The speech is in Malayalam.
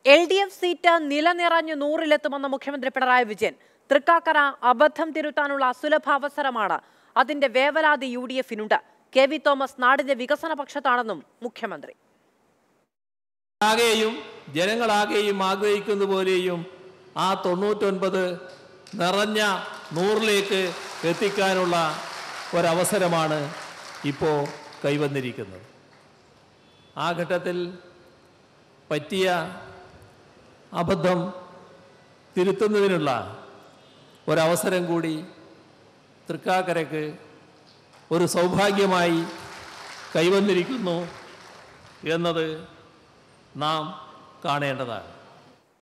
എൽ ഡി എഫ് സീറ്റ് നിലനിറഞ്ഞു നൂറിലെത്തുമെന്ന് മുഖ്യമന്ത്രി പിണറായി വിജയൻ തൃക്കാക്കര അബദ്ധം തിരുത്താനുള്ള അസുലഭ അവസരമാണ് അതിന്റെ വേവലാതി യു ഡി എഫിനുണ്ട് കെ വി തോമസ് നാടിന്റെ വികസന പക്ഷത്താണെന്നും മുഖ്യമന്ത്രി ആകെയും ജനങ്ങളാകെയും ആഗ്രഹിക്കുന്ന പോലെയും ആ തൊണ്ണൂറ്റൊൻപത് നിറഞ്ഞ നൂറിലേക്ക് എത്തിക്കാനുള്ള ഒരവസരമാണ് ഇപ്പോൾ കൈവന്നിരിക്കുന്നത് ആ ഘട്ടത്തിൽ പറ്റിയ അബദ്ധം തിരുത്തുന്നതിനുള്ള ഒരവസരം കൂടി തൃക്കാക്കരയ്ക്ക് ഒരു സൗഭാഗ്യമായി കൈവന്നിരിക്കുന്നു എന്നത് നാം കാണേണ്ടതാണ്